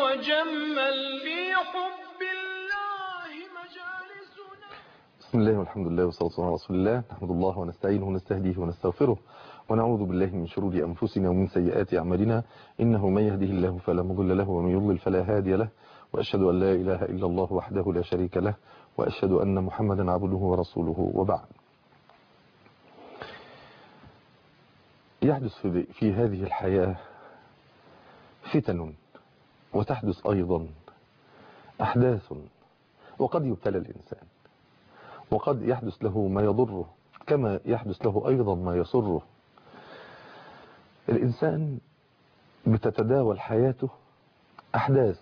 وجمل في حب الله مجالسنا بسم الله والحمد لله والصلاة والسلام على رسول الله نحمد الله ونستعينه ونستهديه ونستغفره ونعوذ بالله من شرور أنفسنا ومن سيئات أعمالنا إنه من يهده الله فلا مضل له ومن يضلل فلا هادي له وأشهد أن لا إله إلا الله وحده لا شريك له وأشهد أن محمدا عبده ورسوله وبعد يحدث في, في هذه الحياة فتن وتحدث أيضا أحداث وقد يبتلى الإنسان وقد يحدث له ما يضره كما يحدث له أيضا ما يسره الإنسان بتتداول حياته أحداث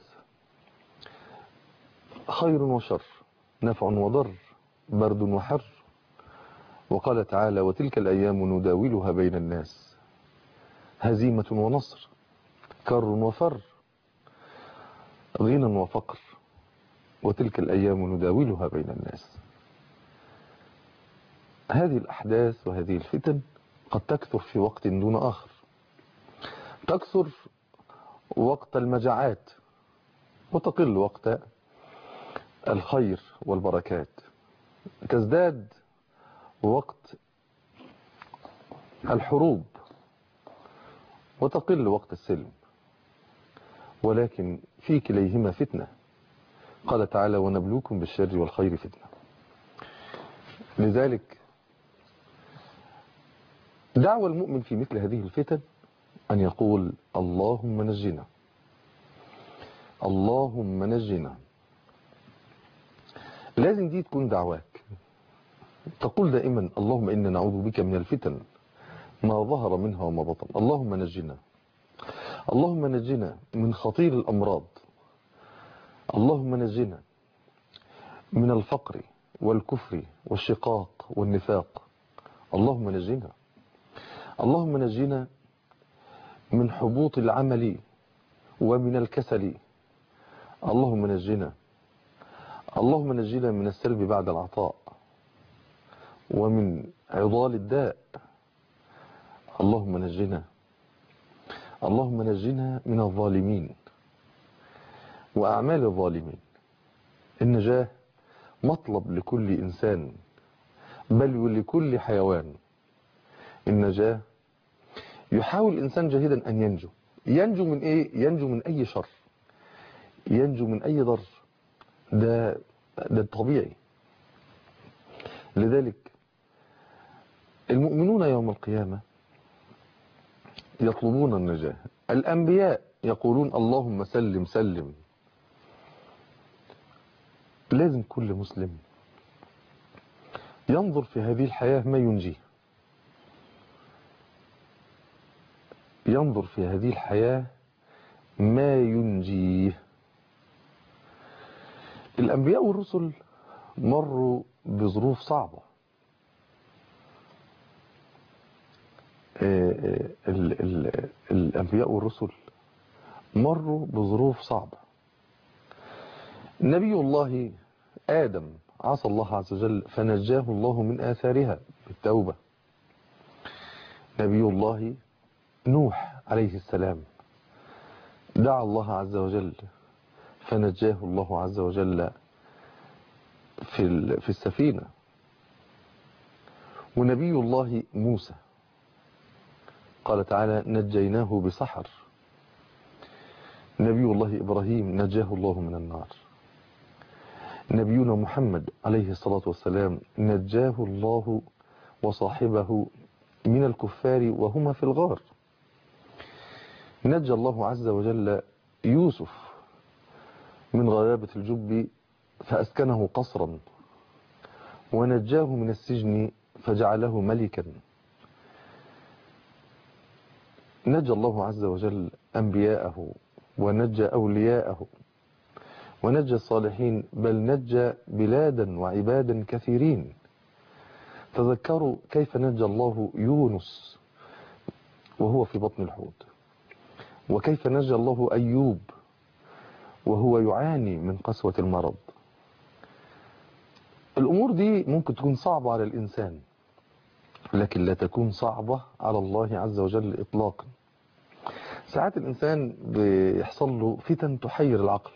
خير وشر نفع وضر برد وحر وقال تعالى وتلك الأيام نداولها بين الناس هزيمة ونصر كر وفر غنى وفقر وتلك الأيام نداولها بين الناس هذه الأحداث وهذه الفتن قد تكثر في وقت دون آخر تكثر وقت المجاعات وتقل وقت الخير والبركات تزداد وقت الحروب وتقل وقت السلم ولكن في كليهما فتنة قال تعالى ونبلوكم بالشر والخير فتنة لذلك دعوة المؤمن في مثل هذه الفتن أن يقول اللهم نجنا اللهم نجنا لازم دي تكون دعواك تقول دائما اللهم إنا نعوذ بك من الفتن ما ظهر منها وما بطن اللهم نجنا اللهم نجنا من خطير الأمراض اللهم نجنا من الفقر والكفر والشقاق والنفاق اللهم نجنا اللهم نجنا من حبوط العمل ومن الكسل اللهم نجنا اللهم نجنا من السلب بعد العطاء ومن عضال الداء اللهم نجنا اللهم نجنا من الظالمين وأعمال الظالمين النجاة مطلب لكل إنسان بل ولكل حيوان النجاة يحاول الإنسان جاهدا أن ينجو ينجو من إيه؟ ينجو من أي شر ينجو من أي ضر ده ده طبيعي لذلك المؤمنون يوم القيامة يطلبون النجاة الأنبياء يقولون اللهم سلم سلم لازم كل مسلم ينظر في هذه الحياة ما ينجيه ينظر في هذه الحياة ما ينجيه الأنبياء والرسل مروا بظروف صعبة ال ال الأنبياء والرسل مروا بظروف صعبة نبي الله آدم عصى الله عز وجل فنجاه الله من آثارها بالتوبة نبي الله نوح عليه السلام دعا الله عز وجل فنجاه الله عز وجل في في السفينة ونبي الله موسى قال تعالى نجيناه بسحر نبي الله إبراهيم نجاه الله من النار نبينا محمد عليه الصلاة والسلام نجاه الله وصاحبه من الكفار وهما في الغار نجى الله عز وجل يوسف من غيابة الجب فأسكنه قصرا ونجاه من السجن فجعله ملكا نجى الله عز وجل أنبياءه ونجى أولياءه ونجى الصالحين بل نجى بلادا وعبادا كثيرين تذكروا كيف نجى الله يونس وهو في بطن الحوت وكيف نجى الله أيوب وهو يعاني من قسوة المرض الأمور دي ممكن تكون صعبة على الإنسان لكن لا تكون صعبة على الله عز وجل إطلاقا ساعات الإنسان بيحصل له فتن تحير العقل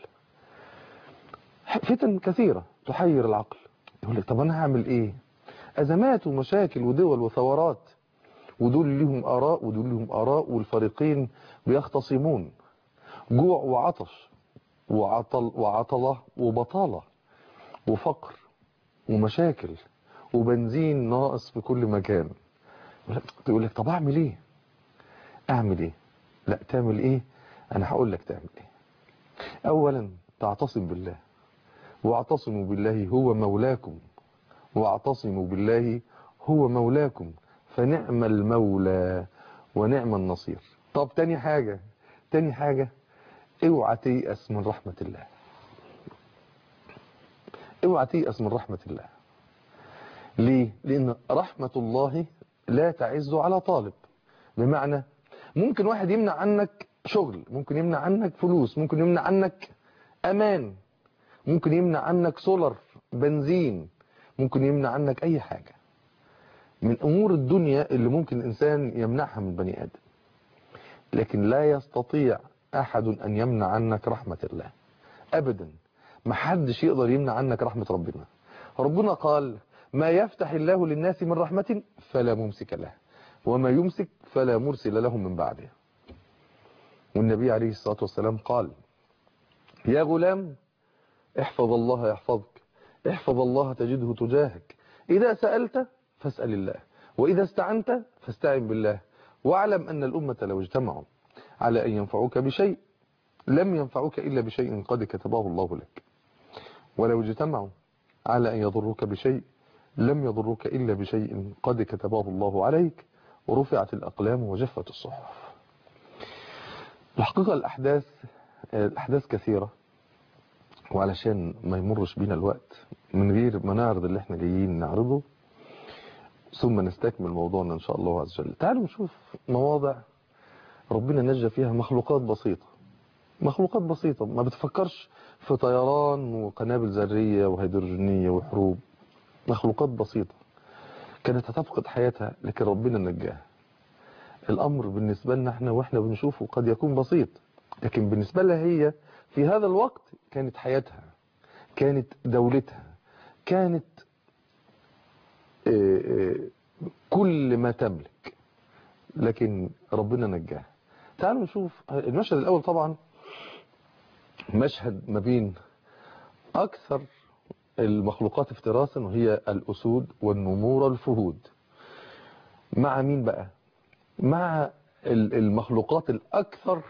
فتن كثيرة تحير العقل يقول لك طب أنا هعمل إيه أزمات ومشاكل ودول وثورات ودول لهم آراء ودول لهم آراء والفريقين بيختصمون جوع وعطش وعطل وعطلة وبطالة وفقر ومشاكل وبنزين ناقص في كل مكان تقول لك طب اعمل ايه اعمل ايه لا تعمل ايه انا هقول لك تعمل ايه اولا تعتصم بالله واعتصموا بالله هو مولاكم واعتصموا بالله هو مولاكم فنعم المولى ونعم النصير طب تاني حاجة تاني حاجة اوعى تيأس من رحمة الله اوعى تيأس من رحمة الله ليه لان رحمة الله لا تعز على طالب بمعنى ممكن واحد يمنع عنك شغل ممكن يمنع عنك فلوس ممكن يمنع عنك امان ممكن يمنع عنك سولر بنزين ممكن يمنع عنك اي حاجة من امور الدنيا اللي ممكن الانسان يمنعها من بني ادم لكن لا يستطيع احد ان يمنع عنك رحمة الله ابدا ما حدش يقدر يمنع عنك رحمة ربنا ربنا قال ما يفتح الله للناس من رحمة فلا ممسك له وما يمسك فلا مرسل له من بعده والنبي عليه الصلاة والسلام قال يا غلام احفظ الله يحفظك احفظ الله تجده تجاهك إذا سألت فاسأل الله وإذا استعنت فاستعن بالله واعلم أن الأمة لو اجتمعوا على أن ينفعوك بشيء لم ينفعوك إلا بشيء قد كتبه الله لك ولو اجتمعوا على أن يضروك بشيء لم يضروك إلا بشيء قد كتبه الله عليك ورفعت الأقلام وجفت الصحف الحقيقة الأحداث الأحداث كثيرة وعلشان ما يمرش بينا الوقت من غير ما نعرض اللي احنا جايين نعرضه ثم نستكمل موضوعنا إن شاء الله عز وجل تعالوا نشوف مواضع ربنا نجى فيها مخلوقات بسيطة مخلوقات بسيطة ما بتفكرش في طيران وقنابل ذرية وهيدروجينية وحروب مخلوقات بسيطة كانت هتفقد حياتها لكن ربنا نجاها الأمر بالنسبة لنا احنا واحنا بنشوفه قد يكون بسيط لكن بالنسبة لها هي في هذا الوقت كانت حياتها كانت دولتها كانت اه اه كل ما تملك لكن ربنا نجاها تعالوا نشوف المشهد الأول طبعا مشهد ما بين أكثر المخلوقات افتراسا وهي الأسود والنمور والفهود مع مين بقى مع المخلوقات الأكثر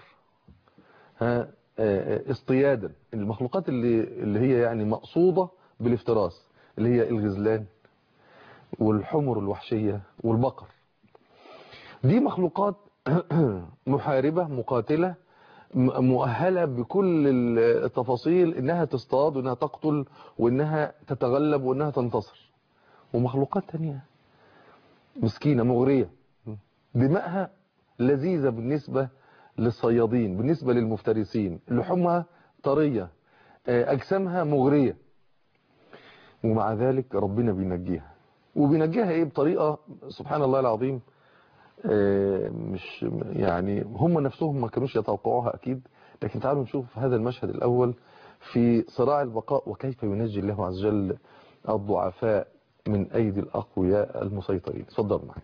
اصطيادا المخلوقات اللي, اللي هي يعني مقصودة بالافتراس اللي هي الغزلان والحمر الوحشية والبقر دي مخلوقات محاربة مقاتلة مؤهلة بكل التفاصيل انها تصطاد وانها تقتل وانها تتغلب وانها تنتصر ومخلوقات تانية مسكينة مغرية دماءها لذيذة بالنسبة للصيادين بالنسبة للمفترسين لحومها طرية اجسامها مغرية ومع ذلك ربنا بينجيها وبينجيها ايه بطريقة سبحان الله العظيم مش يعني هم نفسهم ما كانوش يتوقعوها أكيد لكن تعالوا نشوف هذا المشهد الأول في صراع البقاء وكيف ينجي الله عز وجل الضعفاء من أيدي الأقوياء المسيطرين تفضلوا معي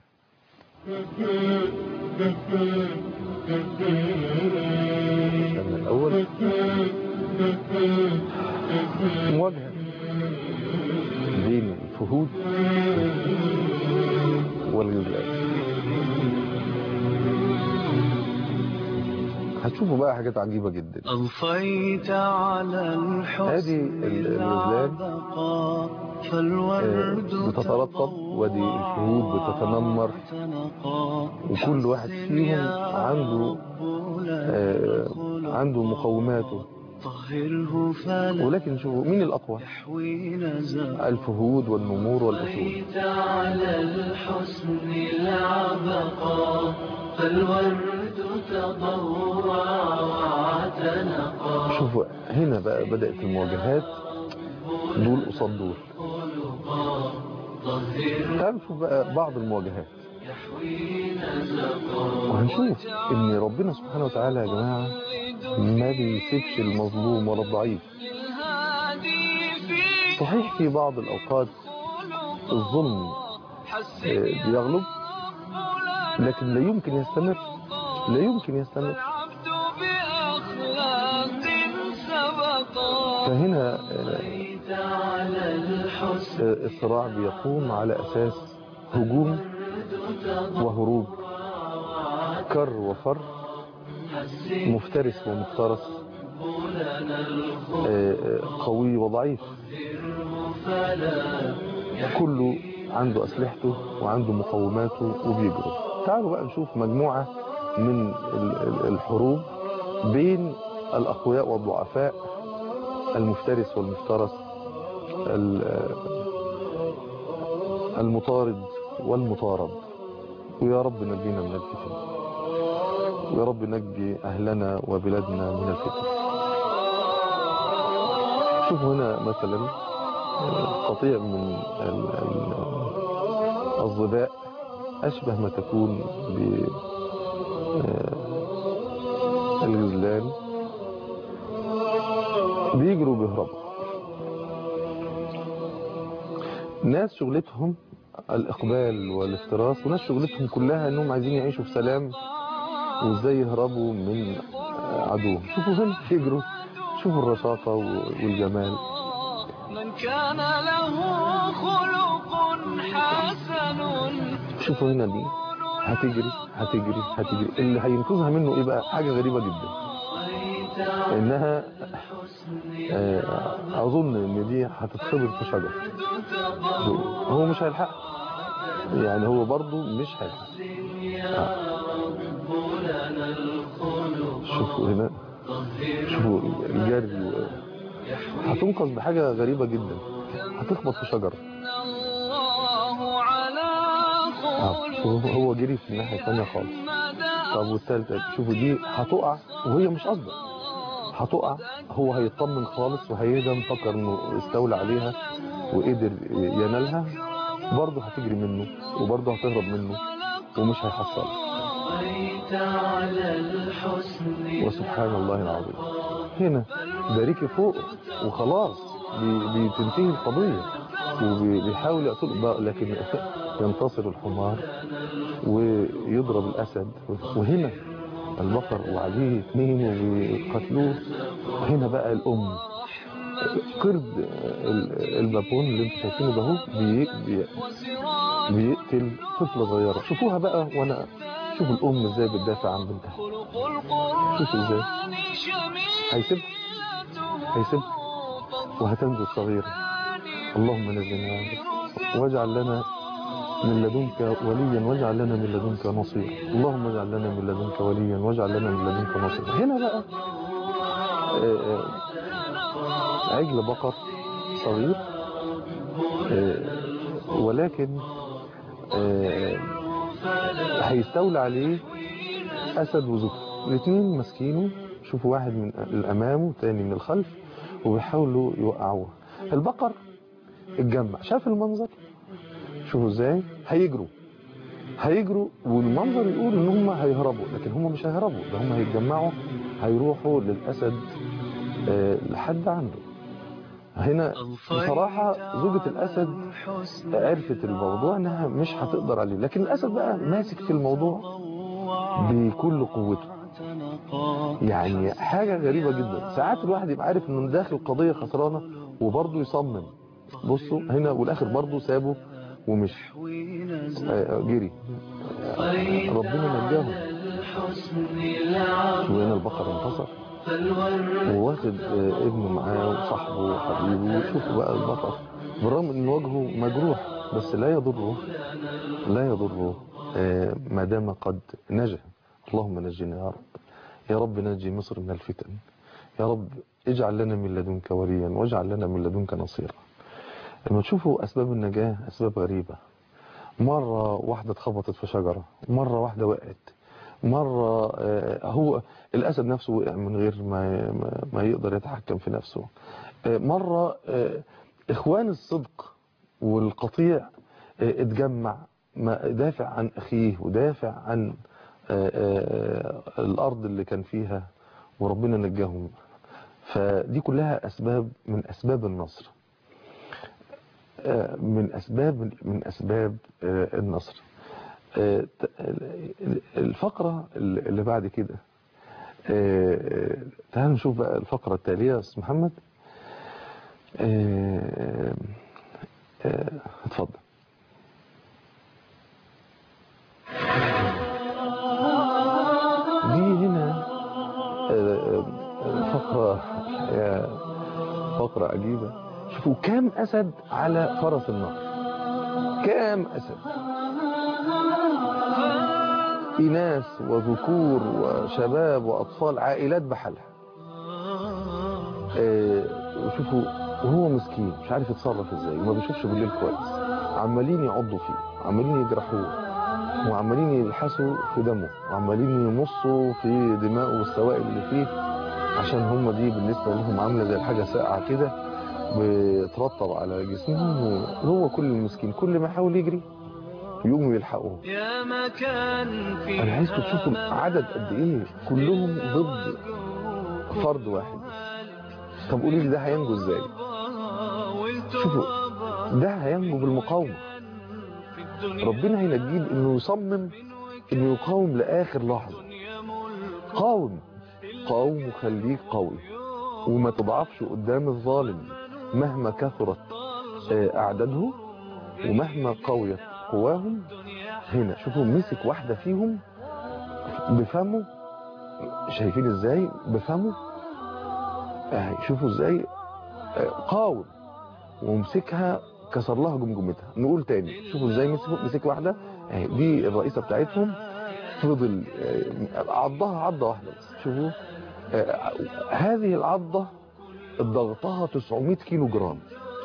الأول مواجهة بين الفهود والغزلان هتشوفوا بقى حاجات عجيبة جدا أضفيت على الحسن هذه الغزلان فالورد بتترطب وادي الفهود بتتنمر وكل واحد فيهم عنده آه عنده مقوماته طهره فلا ولكن شوفوا مين الأقوى يحوي نزا الفهود والنمور والأسود أضفيت على الحسن العبقى فالورد تضوع واعتنقا شوفوا هنا بقى بدأت المواجهات دول قصاد دول تعالوا نشوف بقى بعض المواجهات وهنشوف ان ربنا سبحانه وتعالى يا جماعة ما بيسيبش المظلوم ولا الضعيف صحيح في بعض الأوقات الظلم آه، بيغلب لكن لا يمكن يستمر لا يمكن يستمر فهنا آه، آه، الصراع بيقوم على أساس هجوم وهروب كر وفر مفترس ومفترس آه، آه، قوي وضعيف كله عنده أسلحته وعنده مقوماته وبيجروا تعالوا بقى نشوف مجموعة من ال- ال- الحروب بين الأقوياء والضعفاء المفترس والمفترس ال- المطارد والمطارد ويا رب نجينا من الفتن ويا رب نجي أهلنا وبلادنا من الفتن شوفوا هنا مثلا آه، قطيع من ال- ال- الظباء أشبه ما تكون ب آه، الغزلان بيجروا بيهربوا ناس شغلتهم الإقبال والافتراس وناس شغلتهم كلها أنهم عايزين يعيشوا في سلام وإزاي يهربوا من آه، عدوهم شوفوا هنا يجروا شوفوا الرشاقة والجمال من كان له خلق حسن شوفوا هنا دي هتجري هتجري هتجري اللي هينقذها منه ايه بقى حاجة غريبة جدا انها آه، اظن ان دي هتتخبط في شجر هو مش هيلحق يعني هو برضو مش هيلحق آه. شوفوا هنا شوفوا الجري هتنقذ بحاجة غريبة جدا هتخبط في شجر الله على آه، هو- خلق هو جري في الناحية الثانية خالص مدى طب والثالثة شوفوا دي هتقع وهي مش قصده هتقع هو هيطمن خالص وهيهدى مفكر انه استولى عليها وقدر ينالها برضه هتجري منه وبرضه هتهرب منه ومش هيحصل بيت على الحسن وسبحان الله العظيم هنا باركي فوق وخلاص بي- بتنتهي القضية وبيحاول يقتل بقى لكن ينتصر الحمار ويضرب الأسد وهنا البقر وعليه اثنين وقتلوه هنا بقى الأم قرد ال- البابون اللي انتوا شايفينه ده هو بي بي بيقتل طفلة صغيرة شوفوها بقى وانا شوفوا الأم ازاي بتدافع عن بنتها خلق القرآن شوفوا ازاي شميل هيسيبها هيسيبها وهتنزل صغيرة اللهم نجنا واجعل لنا من لدنك وليا واجعل لنا من لدنك نصيرا اللهم اجعل لنا من لدنك وليا واجعل لنا من لدنك نصيرا هنا بقى آه، آه، عجل بقر صغير آه، ولكن آه، هيستولى عليه أسد وزفر الاثنين ماسكينه شوفوا واحد من الأمام والتاني من الخلف وبيحاولوا يوقعوه البقر اتجمع شاف المنظر شوفوا ازاي هيجروا هيجروا والمنظر يقول ان هم هيهربوا لكن هم مش هيهربوا ده هم هيتجمعوا هيروحوا للأسد آه، لحد عنده هنا بصراحة زوجة الأسد عرفت الموضوع انها مش هتقدر عليه لكن الأسد بقى ماسك في الموضوع بكل قوته يعني حاجة غريبة جدا ساعات الواحد يبقى عارف انه داخل قضية خسرانة وبرضه يصمم بصوا هنا والاخر برضه سابه ومش آه، جري آه، ربنا نجاهم وهنا البقر انتصر وواخد آه، ابنه معاه وصاحبه وحبيبه وشوفوا بقى البقر بالرغم ان وجهه مجروح بس لا يضره لا يضره آه، ما دام قد نجا اللهم نجنا يا رب يا رب نجي مصر من الفتن يا رب اجعل لنا من لدنك وليا واجعل لنا من لدنك نصيرا لما تشوفوا أسباب النجاة أسباب غريبة مرة واحدة اتخبطت في شجرة مرة واحدة وقعت مرة آه، هو الأسد نفسه وقع من غير ما ما- ما يقدر يتحكم في نفسه آه، مرة آه، إخوان الصدق والقطيع آه، اتجمع ما دافع عن أخيه ودافع عن آه، آه، الأرض اللي كان فيها وربنا نجاهم فدي كلها أسباب من أسباب النصر آه، من أسباب من أسباب آه، النصر آه، ت- الفقرة اللي بعد كده آه، تعالوا نشوف بقى الفقرة التالية يا أستاذ محمد آه، آه، اتفضل دي هنا آه، آه، فقرة آه، فقرة عجيبة شوفوا كام أسد على فرس النار كام أسد إناث وذكور وشباب وأطفال عائلات بحالها آه، وشوفوا وهو مسكين مش عارف يتصرف ازاي وما بيشوفش بالليل كويس عمالين يعضوا فيه عمالين يجرحوه وعمالين يلحسوا في دمه وعمالين يمصوا في دماغه والسوائل اللي فيه عشان هم دي بالنسبة لهم عاملة زي الحاجة ساقعة كده بترطب على جسمهم وهو كل المسكين كل ما يحاول يجري يقوموا يلحقوه يا مكان في انا عايزكم تشوفوا عدد قد ايه كلهم ضد فرد واحد طب قولي لي ده هينجو ازاي شوفوا ده هينجو بالمقاومة ربنا هينجيه بانه يصمم انه يقاوم لاخر لحظة قاوم قاوم وخليك قوي وما تضعفش قدام الظالم مهما كثرت آه، اعدادهم ومهما قويت قواهم هنا شوفوا مسك واحدة فيهم بفمه شايفين ازاي بفمه اهي شوفوا ازاي آه، قاوم ومسكها كسر لها جمجمتها نقول تاني شوفوا ازاي مسك مسك واحدة اهي دي الرئيسة بتاعتهم فضل آه، عضها عضة واحدة بس شوفوا آه، هذه العضة ضغطها 900 كيلو جرام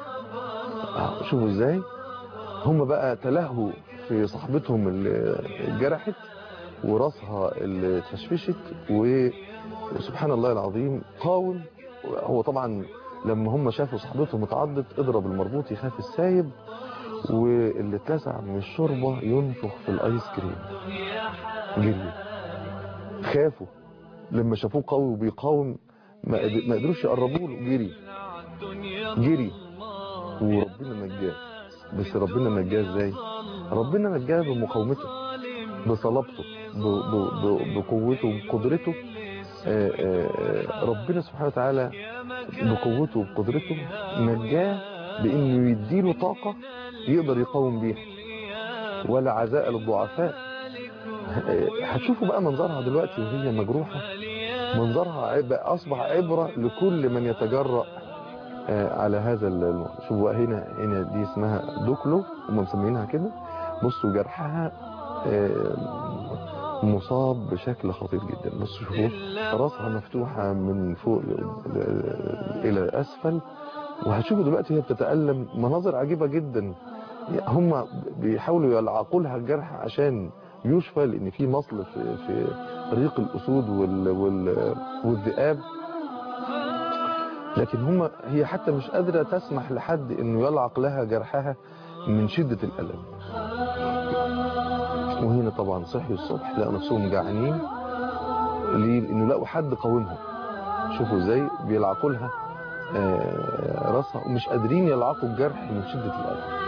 آه، شوفوا ازاي هم بقى تلهوا في صاحبتهم اللي اتجرحت وراسها اللي اتفشفشت و- وسبحان الله العظيم قاوم هو طبعا لما هم شافوا صاحبتهم اتعضت اضرب المربوط يخاف السايب واللي اتلسع من الشوربه ينفخ في الايس كريم جري خافوا لما شافوه قوي وبيقاوم ما قد- ما قدروش يقربوا له جري جري وربنا نجاه بس ربنا نجاه ازاي ربنا نجاه بمقاومته بصلابته ب- ب- ب- بقوته بقدرته آه، آه، آه، ربنا سبحانه وتعالى بقوته وبقدرته نجاه بانه يديله طاقة يقدر يقاوم بيها ولا عزاء للضعفاء آه، هتشوفوا بقى منظرها دلوقتي وهي مجروحة منظرها عب- اصبح عبرة لكل من يتجرأ آه، على هذا ال- شوفوا بقى هنا هنا دي اسمها دوكلو هم مسمينها كده بصوا جرحها آه، مصاب بشكل خطير جدا بصوا شوفوا راسها مفتوحة من فوق ل- إلى أسفل وهتشوفوا دلوقتي هي بتتألم مناظر عجيبة جدا هم بيحاولوا يلعقوا لها الجرح عشان يشفى لأن في مصل في, في ريق الأسود وال وال والذئاب لكن هم هي حتى مش قادرة تسمح لحد انه يلعق لها جرحها من شدة الألم وهنا طبعا صحيوا الصبح لقوا نفسهم جعانين ليه؟ لانه لقوا حد قاومهم شوفوا ازاي بيلعقوا لها آه، راسها ومش قادرين يلعقوا الجرح من شدة الألم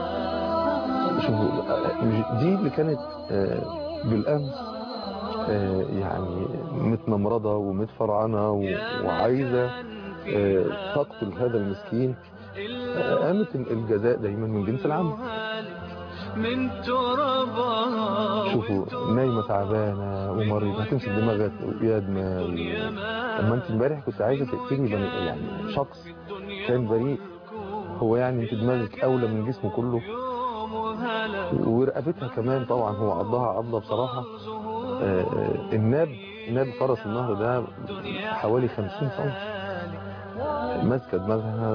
شوفوا آه، مش- دي اللي كانت آه، بالأمس آه، يعني متنمرضة ومتفرعنة و- وعايزة آه، تقتل هذا المسكين آه، قامت الجزاء دايما من جنس العمل من ترابها شوفوا نايمة تعبانة ومريضة هتمسك دماغك يا دماغي لما انت امبارح كنت عايزة تقتلي بني يعني شخص كان بريء هو يعني انت دماغك اولى من جسمه كله ورقبتها كمان طبعا هو عضها عضة بصراحة آه، آه، الناب ناب فرس النهر ده حوالي 50 سم ماسكة دماغها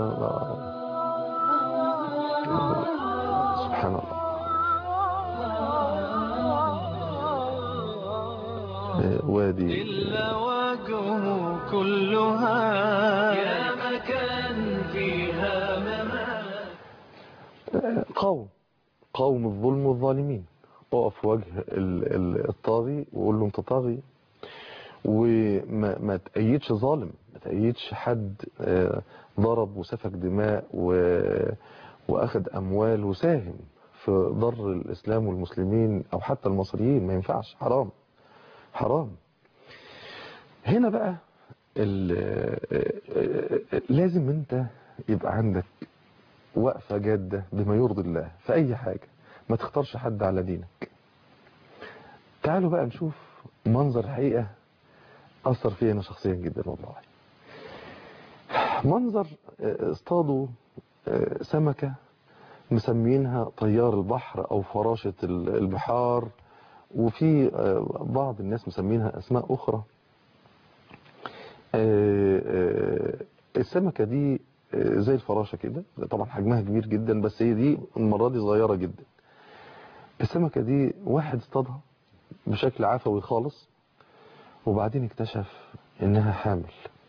آه، سبحان الله آه، وادي إلا وجهه كلها يا مكان فيها ممات قوم قاوم الظلم والظالمين اقف في وجه ال- ال- الطاغي وقول له انت طاغي وما ما تأيدش ظالم ما تأيدش حد آه، ضرب وسفك دماء و- واخد اموال وساهم في ضر الاسلام والمسلمين او حتى المصريين ما ينفعش حرام حرام هنا بقى ال- لازم انت يبقى عندك وقفة جادة بما يرضي الله في اي حاجة ما تختارش حد على دينك تعالوا بقى نشوف منظر حقيقة أثر فيا أنا شخصيا جدا والله منظر آه، اصطادوا آه، سمكة مسمينها طيار البحر أو فراشة ال- البحار وفي آه، بعض الناس مسمينها أسماء أخرى آه، آه، السمكة دي آه، زي الفراشة كده طبعا حجمها كبير جدا بس هي دي المرة دي صغيرة جدا السمكة دي واحد اصطادها بشكل عفوي خالص وبعدين اكتشف انها حامل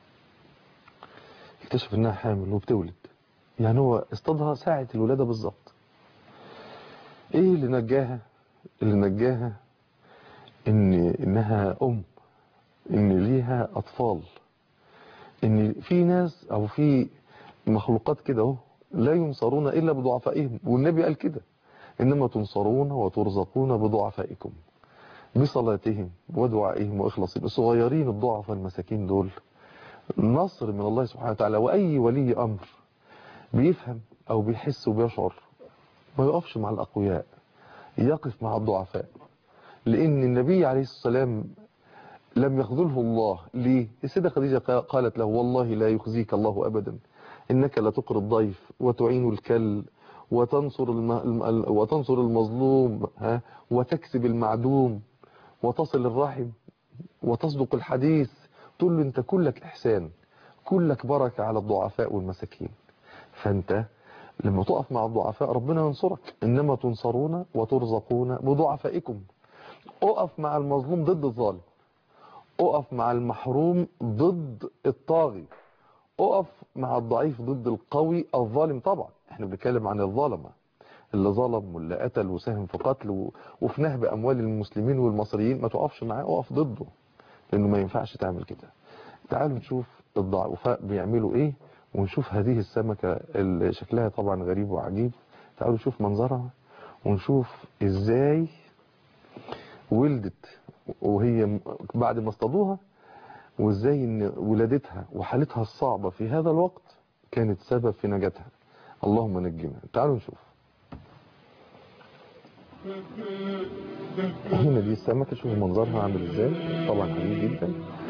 اكتشف انها حامل وبتولد يعني هو اصطادها ساعة الولادة بالظبط ايه اللي نجاها اللي نجاها ان انها ام ان ليها اطفال ان في ناس او في مخلوقات كده اهو لا ينصرون الا بضعفائهم والنبي قال كده انما تنصرون وترزقون بضعفائكم بصلاتهم ودعائهم واخلاصهم الصغيرين الضعفاء المساكين دول نصر من الله سبحانه وتعالى واي ولي امر بيفهم او بيحس وبيشعر ما يقفش مع الاقوياء يقف مع الضعفاء لان النبي عليه الصلاه والسلام لم يخذله الله ليه السيدة خديجة قالت له والله لا يخزيك الله أبدا إنك لتقر الضيف وتعين الكل وتنصر الم... الم- وتنصر المظلوم ها وتكسب المعدوم وتصل الرحم وتصدق الحديث تقول له انت كلك احسان كلك بركة على الضعفاء والمساكين فانت لما تقف مع الضعفاء ربنا ينصرك انما تنصرون وترزقون بضعفائكم اقف مع المظلوم ضد الظالم اقف مع المحروم ضد الطاغي اقف مع الضعيف ضد القوي الظالم طبعا احنا بنتكلم عن الظلمه اللي ظلم واللي قتل وساهم في قتل و- وفي نهب اموال المسلمين والمصريين ما تقفش معاه اقف ضده لانه ما ينفعش تعمل كده تعالوا نشوف الضعفاء بيعملوا ايه ونشوف هذه السمكة اللي شكلها طبعا غريب وعجيب تعالوا نشوف منظرها ونشوف ازاي ولدت وهي م- بعد ما اصطادوها وازاي ان ولادتها وحالتها الصعبة في هذا الوقت كانت سبب في نجاتها اللهم نجنا تعالوا نشوف هنا دي السمكة شوفوا منظرها عامل ازاي طبعا عجيب جدا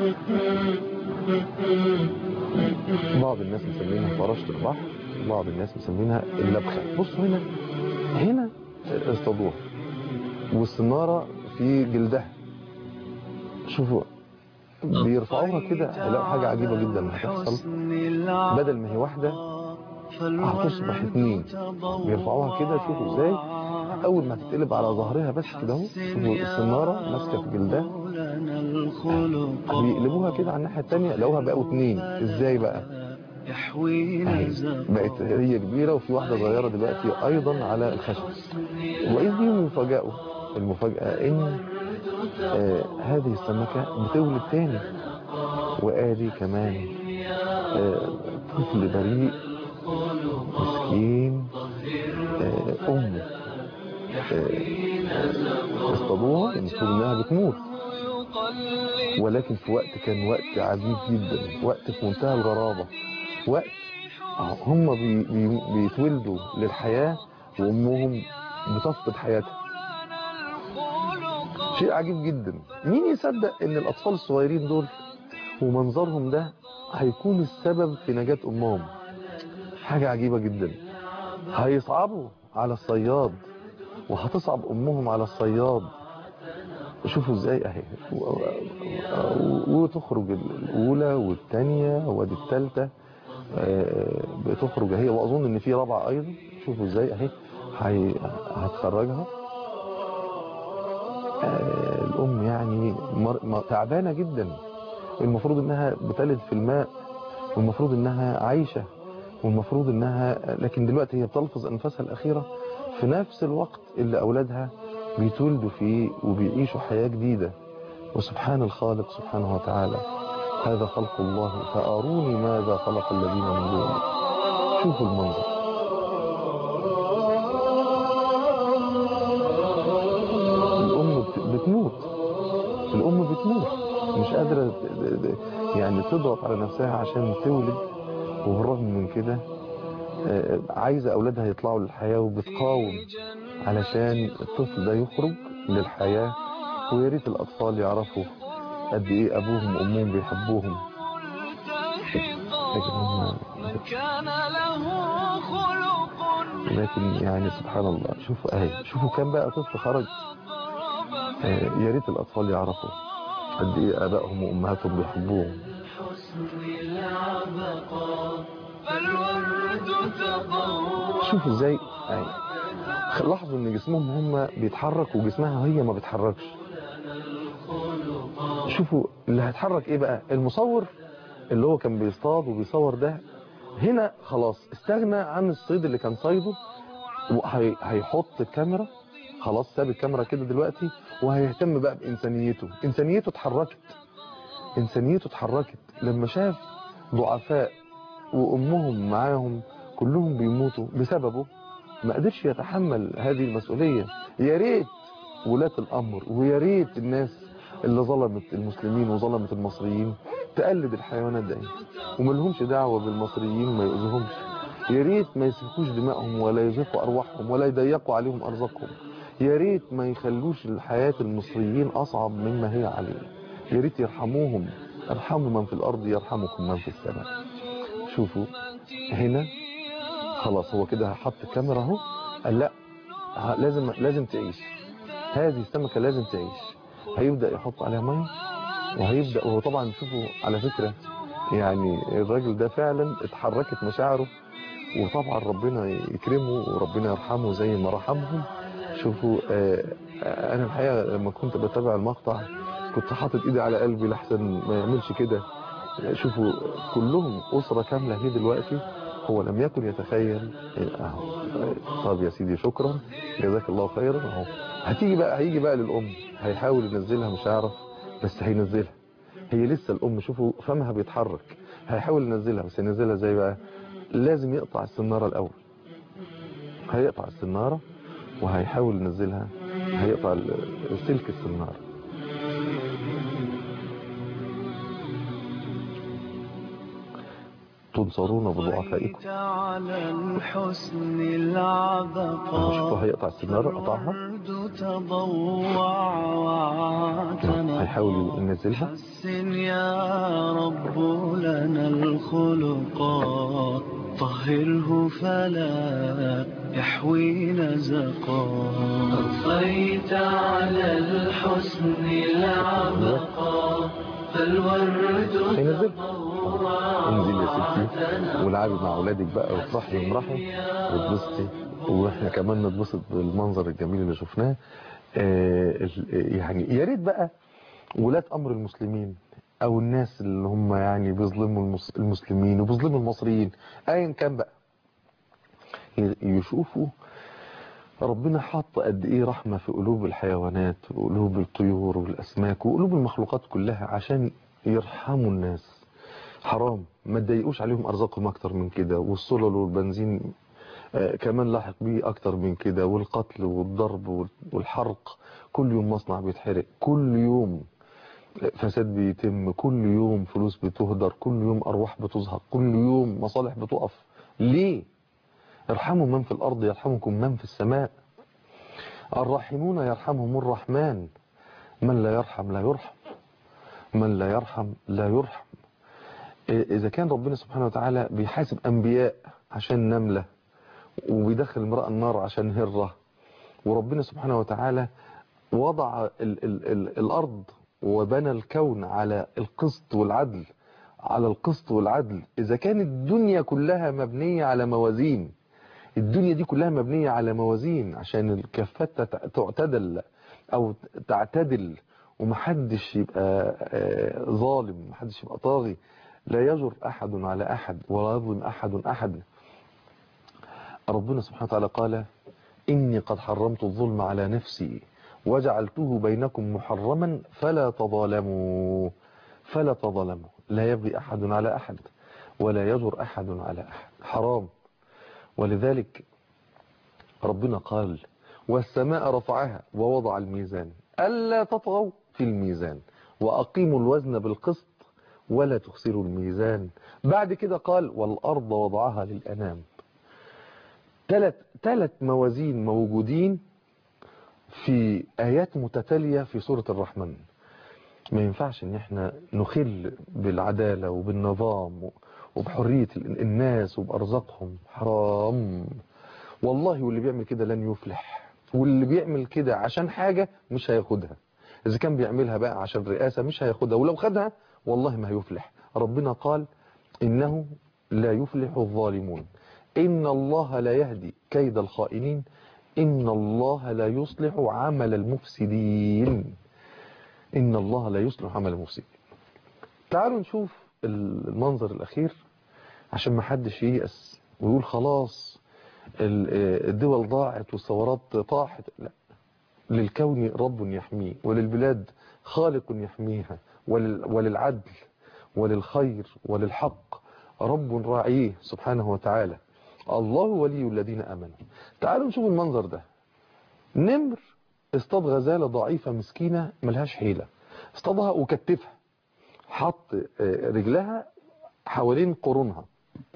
بعض الناس مسمينها فراشة البحر بعض الناس مسمينها اللبخة بصوا هنا هنا اصطادوها والسنارة في جلدها شوفوا بيرفعوها كده هيلاقوا حاجة عجيبة جدا هتحصل بدل ما هي واحدة هتصبح اتنين بيرفعوها كده شوفوا ازاي اول ما تتقلب على ظهرها بس كده اهو شوفوا السنارة ماسكة في جلدها بيقلبوها كده على الناحية التانية لقوها بقوا اتنين ازاي بقى أهي. بقت هي كبيرة وفي واحدة صغيرة دلوقتي ايضا على الخشب واذ بيهم يفاجئوا المفاجأة ان آه هذه السمكة بتولد تاني وادي كمان آه طفل بريء مسكين آه امه آه، اصطادوها المفروض انها بتموت ولكن في وقت كان وقت عجيب جدا وقت في منتهى الغرابة وقت هم بي بي بيتولدوا للحياة وأمهم بتفقد حياتها شيء عجيب جدا مين يصدق ان الأطفال الصغيرين دول ومنظرهم ده هيكون السبب في نجاة أمهم حاجة عجيبة جدا هيصعبوا على الصياد وهتصعب أمهم على الصياد شوفوا ازاي اهي و- و- وتخرج الاولى والثانيه وادي الثالثه بتخرج اهي واظن ان في رابعه ايضا شوفوا ازاي اهي هي- هتخرجها آه، الام يعني مر- م- تعبانه جدا المفروض انها بتلد في الماء والمفروض انها عايشه والمفروض انها لكن دلوقتي هي بتلفظ انفاسها الاخيره في نفس الوقت اللي أولادها بيتولدوا فيه وبيعيشوا حياة جديدة وسبحان الخالق سبحانه وتعالى هذا خلق الله فأروني ماذا خلق الذين من دونه شوفوا المنظر الأم بت- بتموت الأم بتموت مش قادرة ت- ت- يعني تضغط على نفسها عشان تولد وبالرغم من كده آه، عايزة أولادها يطلعوا للحياة وبتقاوم علشان الطفل ده يخرج للحياة ويا ريت الأطفال يعرفوا قد إيه أبوهم وأمهم بيحبوهم لكن هم من كان له خلق لكن يعني سبحان الله شوفوا اهي شوفوا كم بقى طفل خرج آه، يا ريت الاطفال يعرفوا قد ايه ابائهم وامهاتهم بيحبوهم فالورد تضوع شوفوا ازاي اهي لاحظوا ان جسمهم هم بيتحرك وجسمها هي ما بتحركش شوفوا اللي هيتحرك ايه بقى المصور اللي هو كان بيصطاد وبيصور ده هنا خلاص استغنى عن الصيد اللي كان صيده وهيحط الكاميرا خلاص ساب الكاميرا كده دلوقتي وهيهتم بقى بإنسانيته إنسانيته اتحركت إنسانيته اتحركت لما شاف ضعفاء وأمهم معاهم كلهم بيموتوا بسببه ما قدرش يتحمل هذه المسؤولية يا ريت ولاة الأمر ويا ريت الناس اللي ظلمت المسلمين وظلمت المصريين تقلد الحيوانات دي وملهمش دعوة بالمصريين وما يؤذوهمش يا ريت ما يسفكوش دمائهم ولا يزهقوا أرواحهم ولا يضيقوا عليهم أرزاقهم يا ريت ما يخلوش الحياة المصريين أصعب مما هي عليه يا ريت يرحموهم ارحموا من في الأرض يرحمكم من في السماء شوفوا هنا خلاص هو كده حط الكاميرا اهو قال لا ه- لازم لازم تعيش هذه السمكة لازم تعيش هيبدأ يحط عليها ميه وهيبدأ وهو طبعا شوفوا على فكرة يعني الراجل ده فعلا اتحركت مشاعره وطبعا ربنا يكرمه وربنا يرحمه زي ما رحمهم شوفوا آه، آه، انا الحقيقة لما كنت بتابع المقطع كنت حاطط ايدي على قلبي لحسن ما يعملش كده شوفوا كلهم أسرة كاملة هي دلوقتي هو لم يكن يتخيل اهو طب يا سيدي شكرا جزاك الله خيرا اهو هتيجي بقى هيجي بقى للأم هيحاول ينزلها مش هيعرف بس هينزلها هي لسه الأم شوفوا فمها بيتحرك هيحاول ينزلها بس ينزلها ازاي بقى لازم يقطع السنارة الأول هيقطع السنارة وهيحاول ينزلها هيقطع ال- سلك السنارة تنصرون بضعفائكم على الحسن اهو العبقى شوفوا هيقطع السنارة قطعها الورد تضوع وعاتنا هيحاول ينزلها حسن يا رب لنا الخلقات طهره فلا يحوي نزقا أضفيت على الحسن العبقى فالورد هينزل تضوع انزل يا ستي والعبي مع اولادك بقى وافرحي وامرحي واتبسطي واحنا كمان نتبسط بالمنظر الجميل اللي شفناه آه، ال- يعني يا ريت بقى ولاة امر المسلمين او الناس اللي هم يعني بيظلموا المس- المسلمين وبيظلموا المصريين ايا كان بقى ي- يشوفوا ربنا حط قد ايه رحمة في قلوب الحيوانات وقلوب الطيور والاسماك وقلوب المخلوقات كلها عشان يرحموا الناس حرام ما تضايقوش عليهم ارزاقهم اكتر من كده والسلل والبنزين آه، كمان لاحق بيه اكتر من كده والقتل والضرب وال- والحرق كل يوم مصنع بيتحرق كل يوم فساد بيتم كل يوم فلوس بتهدر كل يوم ارواح بتزهق كل يوم مصالح بتقف ليه ارحموا من في الارض يرحمكم من في السماء الراحمون يرحمهم الرحمن من لا يرحم لا يرحم من لا يرحم لا يرحم إذا كان ربنا سبحانه وتعالى بيحاسب أنبياء عشان نملة وبيدخل امرأة النار عشان هرة وربنا سبحانه وتعالى وضع ال ال ال الأرض وبنى الكون على القسط والعدل على القسط والعدل إذا كانت الدنيا كلها مبنية على موازين الدنيا دي كلها مبنية على موازين عشان الكفات تت- تعتدل أو تعتدل ومحدش يبقى آه، ظالم محدش يبقى طاغي لا يجر أحد على أحد ولا يظلم أحد أحد ربنا سبحانه وتعالى قال إني قد حرمت الظلم على نفسي وجعلته بينكم محرما فلا تظالموا فلا تظالموا لا يبغي أحد على أحد ولا يجر أحد على أحد حرام ولذلك ربنا قال والسماء رفعها ووضع الميزان ألا تطغوا في الميزان وأقيموا الوزن بالقسط ولا تخسروا الميزان بعد كده قال والأرض وضعها للأنام ثلاث ثلاث موازين موجودين في آيات متتالية في سورة الرحمن ما ينفعش ان احنا نخل بالعدالة وبالنظام وبحرية الناس وبأرزاقهم حرام والله واللي بيعمل كده لن يفلح واللي بيعمل كده عشان حاجة مش هياخدها إذا كان بيعملها بقى عشان رئاسة مش هياخدها ولو خدها والله ما هيفلح ربنا قال إنه لا يفلح الظالمون إن الله لا يهدي كيد الخائنين إن الله لا يصلح عمل المفسدين إن الله لا يصلح عمل المفسدين تعالوا نشوف المنظر الأخير عشان ما حدش ييأس ويقول خلاص الدول ضاعت والثورات طاحت لا للكون رب يحميه وللبلاد خالق يحميها ولل وللعدل وللخير وللحق رب راعيه سبحانه وتعالى الله ولي الذين امنوا تعالوا نشوف المنظر ده نمر اصطاد غزالة ضعيفة مسكينة ملهاش حيلة اصطادها وكتفها حط رجلها حوالين قرونها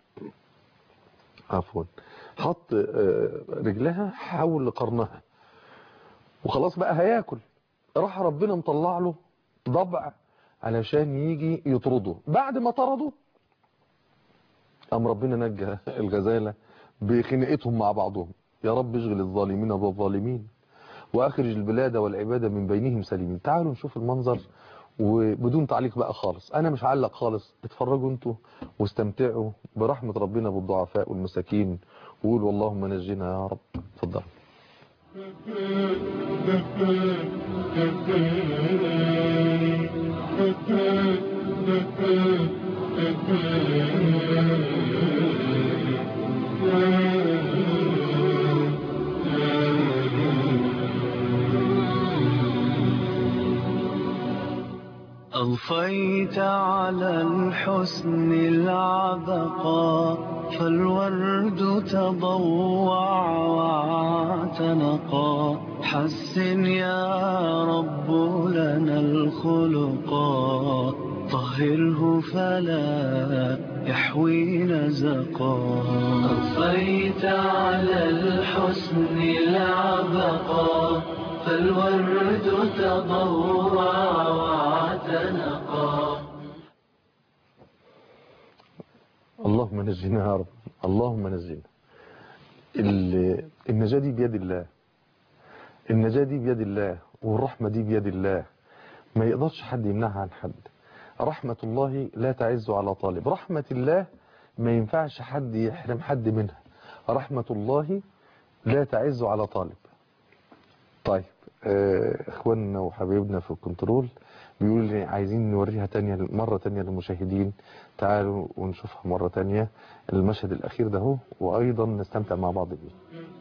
عفوا حط رجلها حول قرنها وخلاص بقى هياكل راح ربنا مطلع له ضبع علشان يجي يطرده بعد ما طرده قام ربنا نجى الغزالة بخناقتهم مع بعضهم يا رب اشغل الظالمين بالظالمين واخرج البلاد والعباد من بينهم سليمين تعالوا نشوف المنظر وبدون تعليق بقى خالص انا مش هعلق خالص اتفرجوا انتوا واستمتعوا برحمة ربنا بالضعفاء والمساكين وقولوا اللهم نجنا يا رب اتفضل أضفيت على الحسن العبقى فالورد تضوع واعتنقا حسن يا رب لنا الخلقا طهره فلا يحوي نزقا أضفيت على الحسن العبقا فالورد تضوع واعتنقا اللهم نجنا يا رب اللهم نجنا النجاة دي بيد الله النجاة دي بيد الله والرحمة دي بيد الله ما يقدرش حد يمنعها عن حد رحمة الله لا تعز على طالب رحمة الله ما ينفعش حد يحرم حد منها رحمة الله لا تعز على طالب طيب اخواننا وحبايبنا في الكنترول بيقول لي عايزين نوريها تانية مرة تانية للمشاهدين تعالوا ونشوفها مرة تانية المشهد الأخير ده هو وأيضا نستمتع مع بعض بيه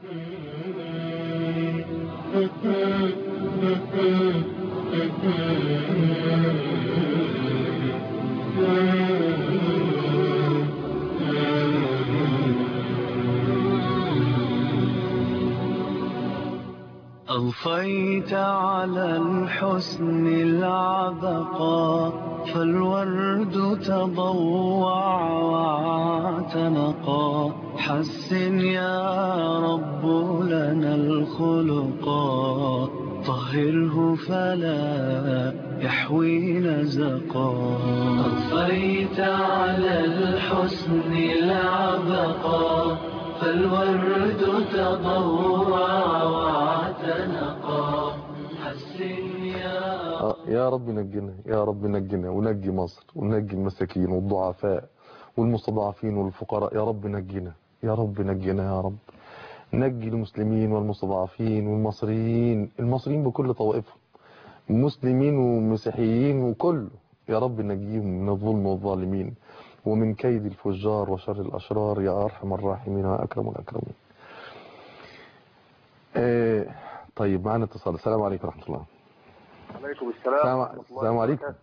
أضفيت على الحسن العبقا فالورد تضوع واعتنقا حسن يا رب لنا الخلقا طهره فلا يحوي نزقا أضفيت على الحسن العبقا فالورد تضوع واعتنقا حسن يا آه، يا رب نجنا يا رب نجنا ونجي مصر ونجي المساكين والضعفاء والمستضعفين والفقراء يا رب نجنا يا رب نجنا يا رب نجي المسلمين والمستضعفين والمصريين المصريين بكل طوائفهم مسلمين ومسيحيين وكله يا رب نجيهم من الظلم والظالمين ومن كيد الفجار وشر الأشرار يا أرحم الراحمين وأكرم الأكرمين آه طيب معنا اتصال السلام عليكم ورحمة الله عليكم السلام السلام, ورحمة الله السلام عليكم وبركاته.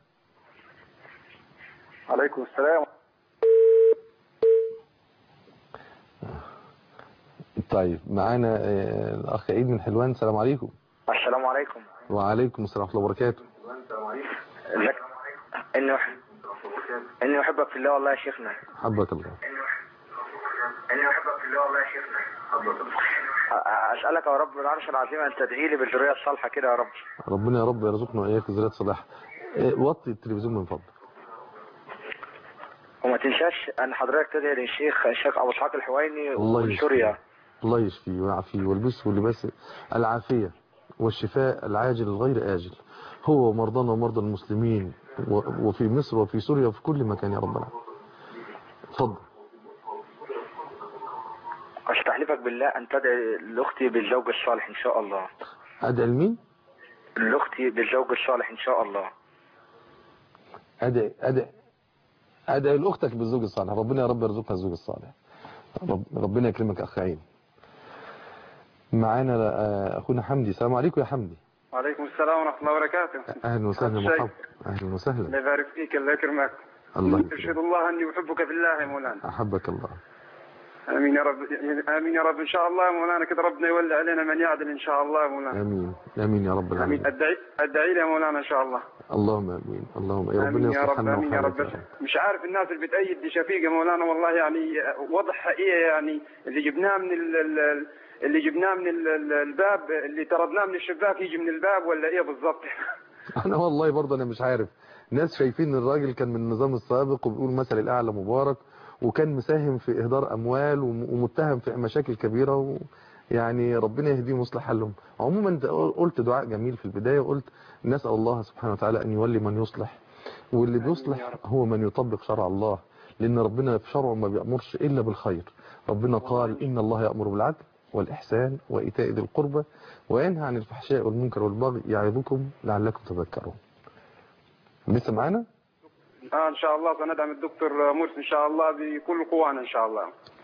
عليكم السلام طيب معانا آه الأخ عيد من حلوان السلام عليكم السلام عليكم وعليكم السلام ورحمة الله وبركاته ازيك اني أح... اني احبك في الله والله يا شيخنا حبك الله اني احبك في الله والله يا شيخنا اسالك يا رب العرش العظيم ان تدعي لي بالذريه الصالحه كده يا رب ربنا يا رب يرزقنا وإياك ذرية صلاح آه وطي التلفزيون من فضلك وما تنساش ان حضرتك تدعي للشيخ الشيخ ابو اسحاق الحويني الله من يشفيه سوريا الله يشفيه ويعافيه والبسه لباس العافية والشفاء العاجل الغير آجل هو ومرضانا ومرضى المسلمين و- وفي مصر وفي سوريا وفي كل مكان يا رب العالمين اتفضل استحلفك بالله ان تدعي لاختي بالزوج الصالح ان شاء الله أدعي لمين؟ لاختي بالزوج الصالح ان شاء الله أدعي أدعي أدعي لأختك بالزوج الصالح ربنا يا رب يرزقها الزوج الصالح رب ربنا يكرمك أخ عين معانا آه، أخونا حمدي السلام عليكم يا حمدي وعليكم السلام ورحمة الله وبركاته أهلا وسهلا شيء. مرحبا أهلا الله وسهلا يبارك فيك الله يكرمك الله أشهد يكرمك الله أني أحبك في الله يا مولانا أحبك الله آمين يا رب آمين يا رب إن شاء الله يا مولانا كده ربنا يولي علينا من يعدل إن شاء الله يا مولانا آمين آمين يا رب العالمين أدعي أدعي لي يا مولانا إن شاء الله اللهم آمين اللهم يا ربنا آمين يا يصلح رب حالنا آمين يا رب وحالك بس مش عارف الناس اللي بتأيد دي شفيق يا مولانا والله يعني وضع حقيقة يعني اللي جبناه من ال ال- اللي جبناه من ال- ال- الباب اللي طردناه من الشباك يجي من الباب ولا إيه بالضبط انا والله برضه انا مش عارف ناس شايفين ان الراجل كان من النظام السابق وبيقول مثل الاعلى مبارك وكان مساهم في اهدار اموال وم- ومتهم في مشاكل كبيره و يعني ربنا يهديهم ويصلح حالهم عموما انت قلت دعاء جميل في البدايه وقلت نسال الله سبحانه وتعالى ان يولي من يصلح واللي بيصلح هو من يطبق شرع الله لان ربنا في شرعه ما بيامرش الا بالخير ربنا قال ان الله يامر بالعدل والإحسان وإيتاء ذي القربى وينهى عن الفحشاء والمنكر والبغي يعظكم لعلكم تذكرون لسه معانا آه إن شاء الله سندعم الدكتور مرسي إن شاء الله بكل قوانا إن شاء الله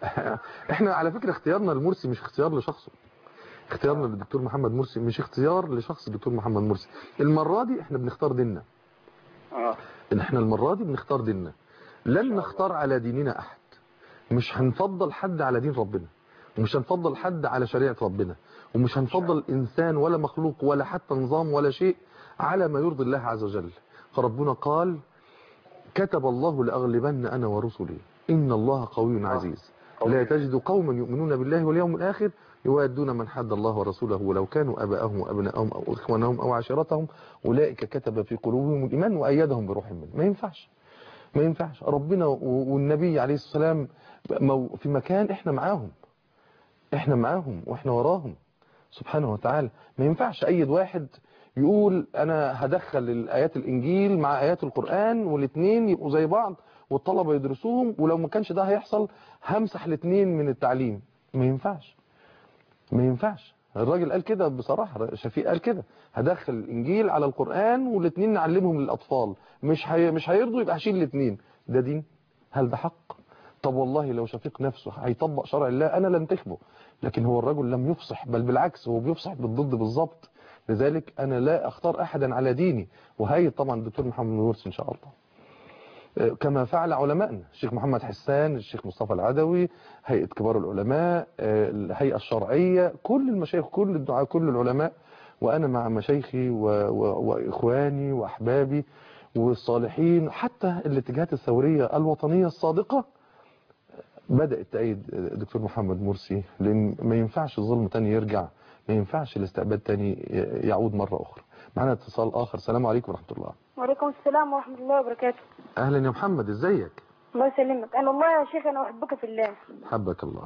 احنا على فكرة اختيارنا لمرسي مش اختيار لشخصه اختيارنا للدكتور محمد مرسي مش اختيار لشخص الدكتور محمد مرسي المرة دي احنا بنختار ديننا آه ان احنا المرة دي بنختار ديننا لن نختار على ديننا احد مش هنفضل حد على دين ربنا ومش هنفضل حد على شريعة ربنا ومش هنفضل انسان ولا مخلوق ولا حتى نظام ولا شيء على ما يرضي الله عز وجل فربنا قال كتب الله لأغلبن أنا ورسلي إن الله قوي عزيز لا تجد قوما يؤمنون بالله واليوم الآخر يوادون من حد الله ورسوله ولو كانوا أباءهم وأبناءهم أو إخوانهم أو عشيرتهم أولئك كتب في قلوبهم الإيمان وأيدهم بروح منه ما ينفعش ما ينفعش ربنا و- والنبي عليه الصلاة والسلام مو- في مكان إحنا معاهم إحنا معاهم وإحنا وراهم سبحانه وتعالى ما ينفعش أي واحد يقول أنا هدخل الآيات الإنجيل مع آيات القرآن والاثنين يبقوا زي بعض والطلبة يدرسوهم ولو ما كانش ده هيحصل همسح الاثنين من التعليم ما ينفعش ما ينفعش الراجل قال كده بصراحة شفيق قال كده هدخل الإنجيل على القرآن والاثنين نعلمهم للأطفال مش هي مش هيرضوا يبقى هشيل الاثنين ده دين هل ده حق طب والله لو شفيق نفسه هيطبق شرع الله أنا لن تخبه لكن هو الرجل لم يفصح بل بالعكس هو بيفصح بالضد بالظبط لذلك أنا لا أختار أحدا على ديني وهي طبعا الدكتور محمد مرسي إن شاء الله آه، كما فعل علمائنا الشيخ محمد حسان الشيخ مصطفى العدوي هيئة كبار العلماء آه، الهيئة الشرعية كل المشايخ كل الدعاء كل العلماء وأنا مع مشايخي و... و... وإخواني وأحبابي والصالحين حتى الاتجاهات الثورية الوطنية الصادقة بدأت تأيد دكتور محمد مرسي لأن ما ينفعش الظلم تاني يرجع ما ينفعش الاستعباد تاني يعود مرة أخرى معنا اتصال آخر السلام عليكم ورحمة الله وعليكم السلام ورحمة الله وبركاته أهلا يا محمد ازيك الله يسلمك أنا والله يا شيخ أنا أحبك في الله حبك الله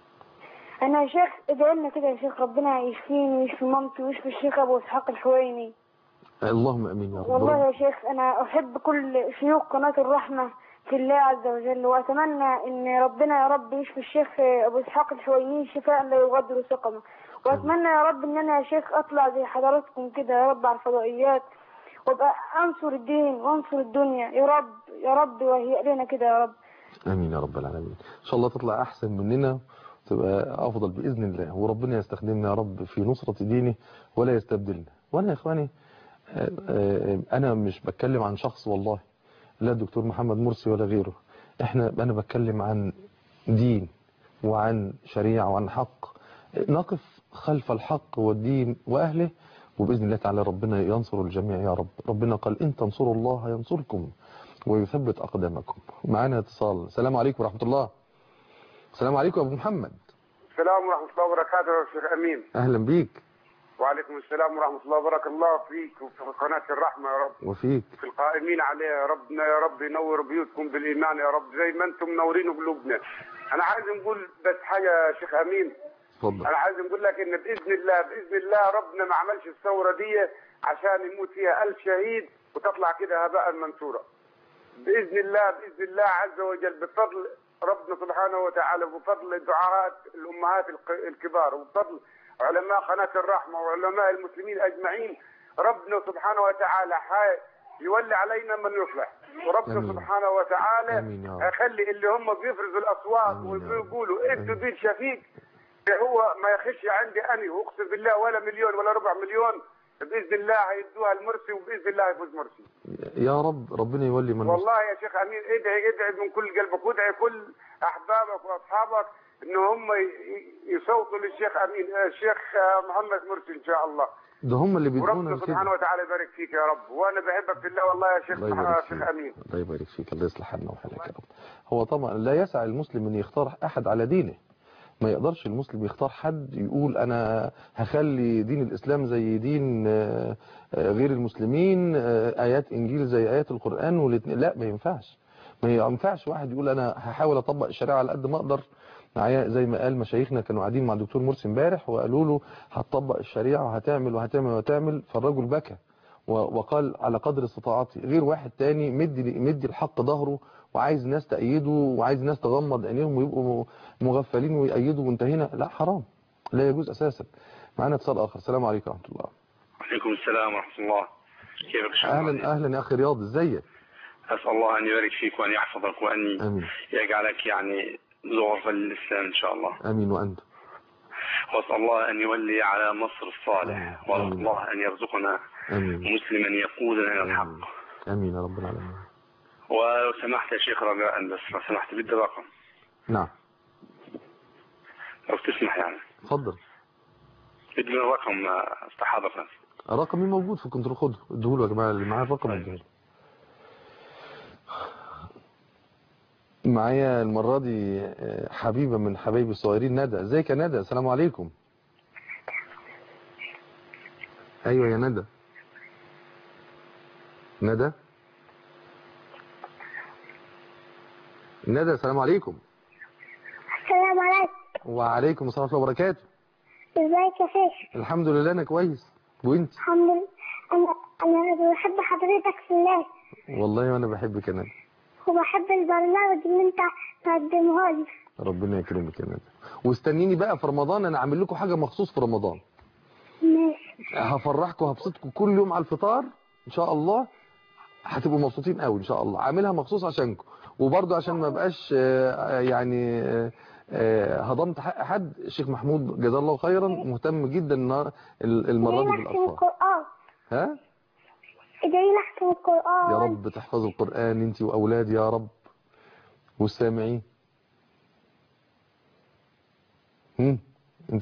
أنا يا شيخ ادعي لنا كده يا شيخ ربنا يشفيني ويشفي مامتي ويشفي الشيخ أبو إسحاق الحويني اللهم امين يا رب والله يا شيخ أنا أحب كل شيوخ قناة الرحمة في الله عز وجل وأتمنى إن ربنا يا رب يشفي الشيخ أبو إسحاق الحويني شفاء لا يغادر سقما وأتمنى يا رب إن أنا يا شيخ أطلع زي حضراتكم كده يا رب على الفضائيات وابقى أنصر الدين وأنصر الدنيا يا رب يا رب وهيئ لنا كده يا رب امين يا رب العالمين ان شاء الله تطلع احسن مننا تبقى افضل باذن الله وربنا يستخدمنا يا رب في نصرة دينه ولا يستبدلنا وانا يا اخواني آه، آه، انا مش بتكلم عن شخص والله لا الدكتور محمد مرسي ولا غيره احنا انا بتكلم عن دين وعن شريعة وعن حق نقف خلف الحق والدين واهله وباذن الله تعالى ربنا ينصر الجميع يا رب ربنا قال ان تنصروا الله ينصركم ويثبت اقدامكم معانا اتصال السلام عليكم ورحمة الله السلام عليكم يا ابو محمد السلام ورحمة الله وبركاته يا شيخ أمين اهلا بيك وعليكم السلام ورحمة الله وبارك الله فيك وفي قناة الرحمة يا رب وفيك في القائمين عليها يا ربنا يا رب ينور بيوتكم بالإيمان يا رب زي ما أنتم منورين قلوبنا أنا عايز نقول بس حاجة يا شيخ أمين اتفضل أنا عايز نقول لك إن بإذن الله بإذن الله ربنا ما عملش الثورة دي عشان يموت فيها ألف شهيد وتطلع كده هباء منثورا بإذن الله بإذن الله عز وجل بفضل ربنا سبحانه وتعالى وبفضل دعاءات الأمهات الق- الكبار وبفضل علماء قناة الرحمة وعلماء المسلمين أجمعين ربنا سبحانه وتعالى حي يولي علينا من يصلح وربنا آمين. سبحانه وتعالى آمين يا رب. يخلي اللي هم بيفرزوا الأصوات آمين يا رب. ويقولوا انتوا آمين. دين شفيق هو ما يخش عندي أنا واقسم بالله ولا مليون ولا ربع مليون بإذن الله هيدوها المرسي وبإذن الله يفوز مرسي يا رب ربنا يولي من نصر والله يا شيخ امين ادعي ادعي من كل قلبك وادعي كل احبابك واصحابك ان هم ي- يصوتوا للشيخ امين آه، الشيخ آه، محمد مرسي ان شاء الله ده هم اللي بيدونا وربنا كده سبحانه وتعالى يبارك فيك يا رب وانا بحبك في الله والله يا شيخ الله مح- يبارك شيخ فيك امين الله يبارك فيك الله يصلح حالنا وحالك يا رب هو طبعا لا يسع المسلم ان يختار احد على دينه ما يقدرش المسلم يختار حد يقول انا هخلي دين الاسلام زي دين آه، آه، غير المسلمين آه، ايات انجيل زي ايات القران والاتنين لا ما ينفعش ما ينفعش واحد يقول انا هحاول اطبق الشريعه على قد ما اقدر معايا زي ما قال مشايخنا كانوا قاعدين مع الدكتور مرسي امبارح وقالوا له هتطبق الشريعه وهتعمل وهتعمل وهتعمل فالرجل بكى و- وقال على قدر استطاعتي غير واحد تاني مدي مدي الحق ظهره وعايز ناس تأيده وعايز ناس تغمض عينيهم ويبقوا مغفلين ويأيدوا وانتهينا لا حرام لا يجوز أساسا معنا اتصال آخر السلام عليكم ورحمة الله وعليكم السلام ورحمة الله كيفك شيخ عزيز؟ أهلا أهلا يا أخي رياض ازيك أسأل الله أن يبارك فيك وأن يحفظك وأن آمين يجعلك يعني زغرفا للإسلام إن شاء الله آمين وأنت وأسأل الله أن يولي على مصر الصالح آمين. وأسأل الله أن يرزقنا آمين مسلما يقودنا إلى الحق آمين آمين يا رب العالمين ولو سمحت يا شيخ رجاء بس لو سمحت بدي رقم نعم لو تسمح يعني اتفضل بدي رقم استحاضة رقمي موجود في الكنترول خده اديهوله يا جماعة اللي معاه الرقم اديهوله معايا المرة دي آه، حبيبة من حبايبي الصغيرين ندى ازيك يا ندى السلام عليكم ايوه يا ندى ندى ندى السلام عليكم السلام عليكم وعليكم السلام ورحمة الله وبركاته ازيك يا شيخ الحمد لله انا كويس وانت الحمد لله انا انا بحب حضرتك في الله والله وانا بحبك يا ندى وبحب البرنامج اللي انت تقدمه لي ربنا يكرمك يا ندى واستنيني بقى في رمضان انا عامل لكم حاجه مخصوص في رمضان ماشي هفرحكم وهبسطكم كل يوم على الفطار ان شاء الله هتبقوا مبسوطين قوي ان شاء الله عاملها مخصوص عشانكم وبرضه عشان ما بقاش آه، يعني آه، آه، هضمت حق حد الشيخ محمود جزاه الله خيرا مهتم جدا النهار- المره دي ادعي لي احسن بالاطفال القران ها ادعي لي احسن القران يا رب تحفظ القرآن انت وأولادي يا رب والسامعين هم انت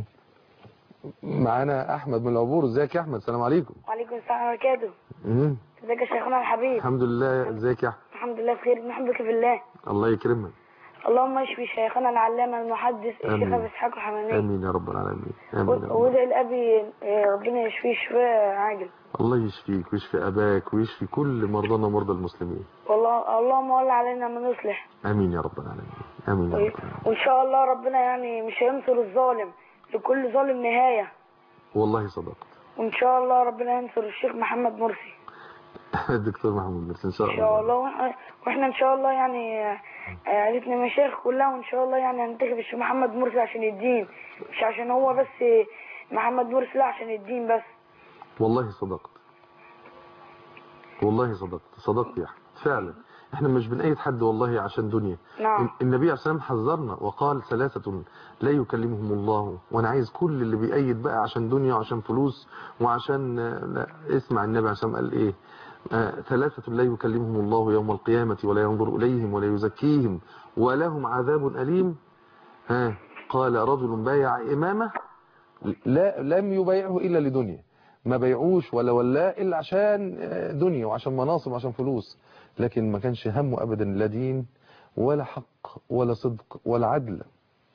معانا أحمد من العبور ازيك يا أحمد السلام عليكم وعليكم السلام ورحمه الله وبركاته هم ازيك يا شيخنا الحبيب الحمد لله ازيك يا أحمد الحمد لله بخير نحبك في الله الله يكرمك اللهم اشفي شيخنا العلامه المحدث الشيخ آمين. ابو اسحاق الحمامي آمين يا رب العالمين آمين يا رب وادعي لابي آه، ربنا يشفيه شفاء عاجل الله يشفيك ويشفي أباك ويشفي كل مرضانا ومرضى المسلمين والله اللهم ول علينا من يصلح آمين يا رب العالمين آمين يا رب العالمين وان شاء الله ربنا يعني مش هينصر الظالم لكل ظالم نهايه والله صدقت وان شاء الله ربنا ينصر الشيخ محمد مرسي الدكتور محمود مرسي إن شاء ان شاء الله الله وإحنا- واحنا ان شاء الله يعني آه، عيلتنا مشايخ كلها وان شاء الله يعني هننتخب الشيخ محمد مرسي عشان الدين مش عشان هو بس محمد مرسي لا عشان الدين بس والله صدقت والله صدقت صدقت يا احمد فعلا احنا مش بنأيد حد والله عشان دنيا نعم النبي عليه الصلاة والسلام حذرنا وقال ثلاثة لا يكلمهم الله وانا عايز كل اللي بيأيد بقى عشان دنيا وعشان فلوس وعشان لا اسمع النبي عليه الصلاة والسلام قال ايه آه ثلاثة لا يكلمهم الله يوم القيامة ولا ينظر إليهم ولا يزكيهم ولهم عذاب أليم ها قال رجل بايع إمامه لا لم يبايعه إلا لدنيا ما بيعوش ولا ولا إلا عشان آه، دنيا وعشان مناصب وعشان فلوس لكن ما كانش همه أبدا لا دين ولا حق ولا صدق ولا عدل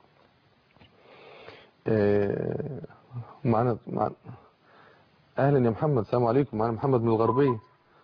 آه، معنا معنا أهلا يا محمد السلام عليكم معنا محمد من الغربية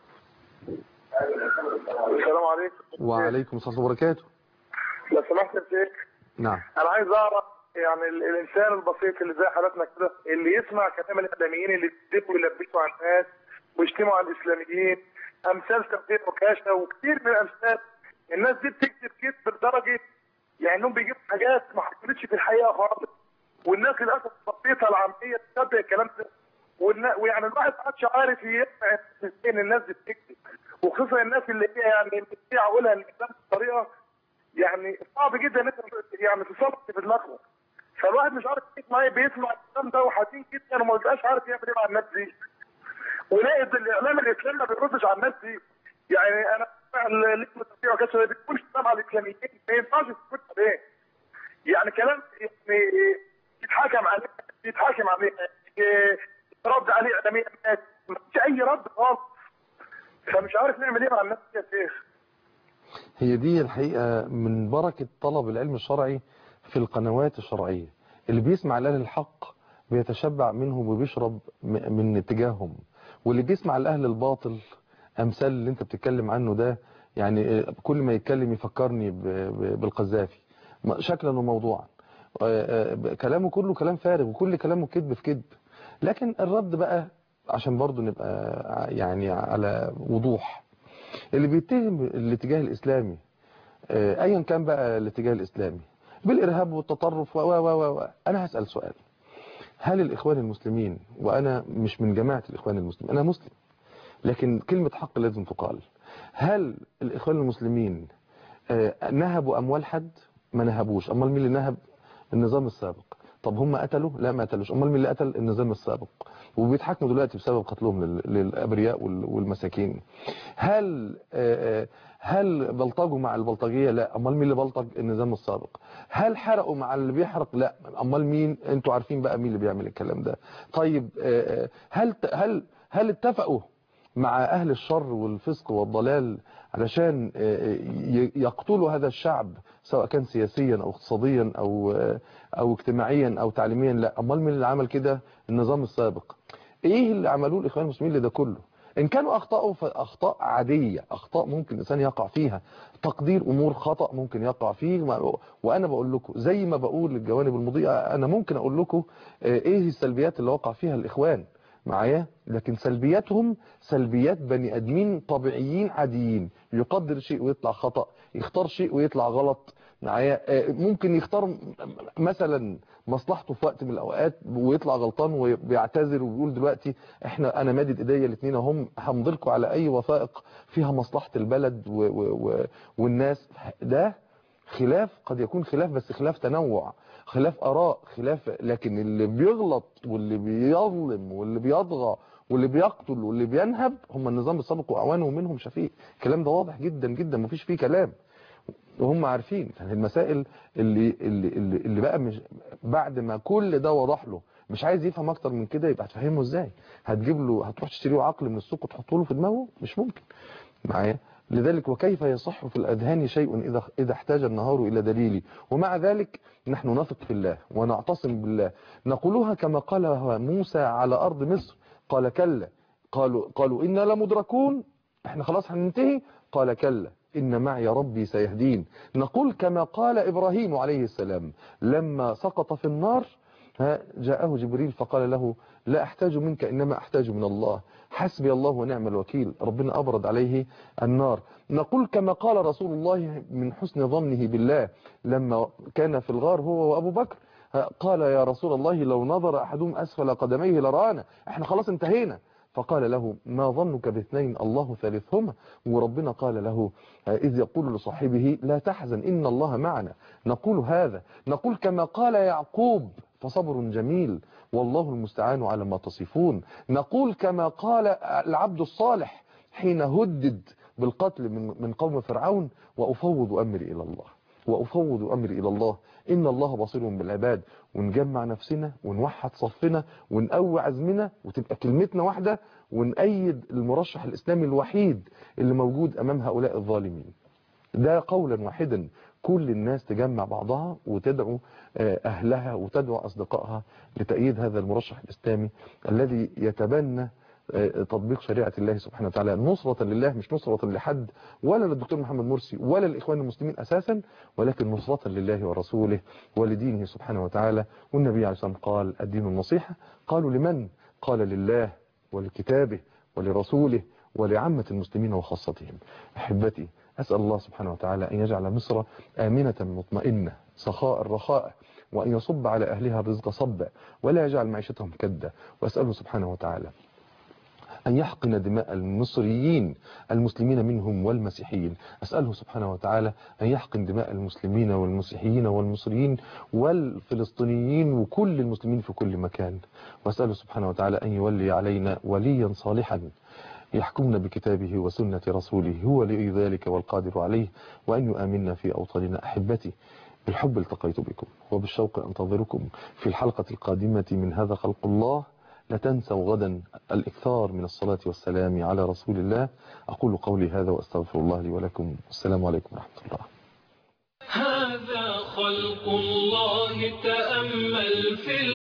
السلام عليكم وعليكم السلام وبركاته لو سمحت يا شيخ نعم انا عايز اعرف يعني ال- الانسان البسيط اللي زي حالتنا كده اللي يسمع كلام الاعلاميين اللي بيكذبوا ويلبسوا على الناس ويشتموا على الاسلاميين امثال تقدير وكاشه وكثير من الامثال الناس دي بتكذب كذب لدرجه يعني انهم بيجيبوا حاجات ما حصلتش في الحقيقه خالص والناس للاسف البسيطه العاميه تصدق الكلام ده والنا- ويعني الواحد ما عادش عارف يسمع فين الناس دي بتكذب وخصوصا الناس اللي هي يعني بتبيع عقولها الاسلام بطريقه يعني صعب جدا ان انت يعني تصرف في دماغهم فالواحد مش عارف يسمع ايه بيسمع الكلام ده وحزين جدا وما بيبقاش عارف يعمل ايه مع الناس دي ولاقي الاعلام الاسلامي ما بيردش على الناس دي يعني انا بسمع اللي اسمه تفسير وكذا ما بيكونش كلام على الاسلاميين ما ينفعش تكون عليه يعني كلام يعني يتحاكم عليه يتحاكم عليه إيه، رد عليه اعلاميا ما فيش اي رد خالص فمش عارف نعمل ايه مع الناس دي يا شيخ هي دي الحقيقة من بركة طلب العلم الشرعي في القنوات الشرعية اللي بيسمع لأهل الحق بيتشبع منهم وبيشرب م- من اتجاههم واللي بيسمع لأهل الباطل أمثال اللي انت بتتكلم عنه ده يعني آه، كل ما يتكلم يفكرني ب- ب- بالقذافي م- شكلا وموضوعا آه، آه، كلامه كله كلام فارغ وكل كلامه كذب في كذب لكن الرد بقى عشان برضو نبقى ع- يعني على وضوح اللي بيتهم الاتجاه الإسلامي آه، أيا كان بقى الاتجاه الإسلامي بالإرهاب والتطرف و و و و أنا هسأل سؤال هل الإخوان المسلمين وأنا مش من جماعة الإخوان المسلمين أنا مسلم لكن كلمة حق لازم تقال هل الإخوان المسلمين آه، نهبوا أموال حد ما نهبوش أمال مين اللي نهب النظام السابق طب هم قتلوا لا ما قتلوش أمال مين اللي قتل النظام السابق وبيتحاكموا دلوقتي بسبب قتلهم لل- للأبرياء وال- والمساكين هل آه، آه، هل بلطجوا مع البلطجية لا امال مين اللي بلطج النظام السابق هل حرقوا مع اللي بيحرق لا امال مين انتوا عارفين بقى مين اللي بيعمل الكلام ده طيب آه، آه، هل هل هل اتفقوا مع اهل الشر والفسق والضلال علشان آه، ي- يقتلوا هذا الشعب سواء كان سياسيا او اقتصاديا او آه، او اجتماعيا او تعليميا لا امال مين اللي عمل كده النظام السابق ايه اللي عملوه الاخوان المسلمين لده كله ان كانوا اخطاوا فاخطاء عاديه اخطاء ممكن الانسان يقع فيها تقدير امور خطا ممكن يقع فيه ما- وانا بقول لكم زي ما بقول للجوانب المضيئه انا ممكن اقول لكم آه، ايه السلبيات اللي وقع فيها الاخوان معايا لكن سلبياتهم سلبيات بني ادمين طبيعيين عاديين يقدر شيء ويطلع خطا يختار شيء ويطلع غلط معايا آه، ممكن يختار م- مثلا مصلحته في وقت من الاوقات ويطلع غلطان وبيعتذر وبيقول دلوقتي احنا انا مادد ايديا الاثنين اهم همضلكوا على اي وثائق فيها مصلحه البلد و و و والناس ده خلاف قد يكون خلاف بس خلاف تنوع خلاف اراء خلاف لكن اللي بيغلط واللي بيظلم واللي بيطغى واللي بيقتل واللي بينهب هم النظام السابق واعوانه ومنهم شفيق الكلام ده واضح جدا جدا مفيش فيه كلام وهم عارفين يعني المسائل اللي اللي اللي, اللي بقى مش بعد ما كل ده وضح له مش عايز يفهم اكتر من كده يبقى هتفهمه ازاي هتجيب له هتروح تشتري له عقل من السوق وتحطه له في دماغه مش ممكن معايا لذلك وكيف يصح في الأذهان شيء إذا إذا احتاج النهار إلى دليل ومع ذلك نحن نثق في الله ونعتصم بالله نقولها كما قالها موسى على أرض مصر قال كلا قالوا قالوا إنا لمدركون احنا خلاص هننتهي قال كلا إن معي ربي سيهدين نقول كما قال إبراهيم عليه السلام لما سقط في النار ها، جاءه جبريل فقال له لا أحتاج منك إنما أحتاج من الله حسبي الله ونعم الوكيل ربنا أبرد عليه النار نقول كما قال رسول الله من حسن ظنه بالله لما كان في الغار هو وأبو بكر ها، قال يا رسول الله لو نظر أحدهم أسفل قدميه لرانا احنا خلاص انتهينا فقال له ما ظنك باثنين الله ثالثهما وربنا قال له إذ يقول لصاحبه لا تحزن إن الله معنا نقول هذا نقول كما قال يعقوب فصبر جميل والله المستعان على ما تصفون نقول كما قال العبد الصالح حين هدد بالقتل من من قوم فرعون وأفوض أمري إلى الله وأفوض أمري إلى الله إن الله بصير بالعباد ونجمع نفسنا ونوحد صفنا ونقوي عزمنا وتبقى كلمتنا واحدة ونأيد المرشح الإسلامي الوحيد اللي موجود أمام هؤلاء الظالمين ده قولا واحدا كل الناس تجمع بعضها وتدعو أهلها وتدعو أصدقائها لتأييد هذا المرشح الإسلامي الذي يتبنى تطبيق شريعة الله سبحانه وتعالى نصرة لله مش نصرة لحد ولا للدكتور محمد مرسي ولا للإخوان المسلمين أساسا ولكن نصرة لله ورسوله ولدينه سبحانه وتعالى والنبي عليه الصلاة والسلام قال الدين النصيحة قالوا لمن قال لله ولكتابه ولرسوله ولعامة المسلمين وخاصتهم أحبتي أسأل الله سبحانه وتعالى أن يجعل مصر آمنة مطمئنة سخاء رخاء وأن يصب على أهلها الرزق صبا ولا يجعل معيشتهم كدا وأسأله سبحانه وتعالى أن يحقن دماء المصريين المسلمين منهم والمسيحيين أسأله سبحانه وتعالى أن يحقن دماء المسلمين والمسيحيين والمصريين والفلسطينيين وكل المسلمين في كل مكان وأسأله سبحانه وتعالى أن يولي علينا وليا صالحا يحكمنا بكتابه وسنة رسوله هو لي ذلك والقادر عليه وأن يؤمننا في أوطاننا أحبتي بالحب التقيت بكم وبالشوق أنتظركم في الحلقة القادمة من هذا خلق الله لا تنسوا غدا الإكثار من الصلاة والسلام على رسول الله أقول قولي هذا وأستغفر الله لي ولكم والسلام عليكم ورحمة الله هذا خلق الله تأمل في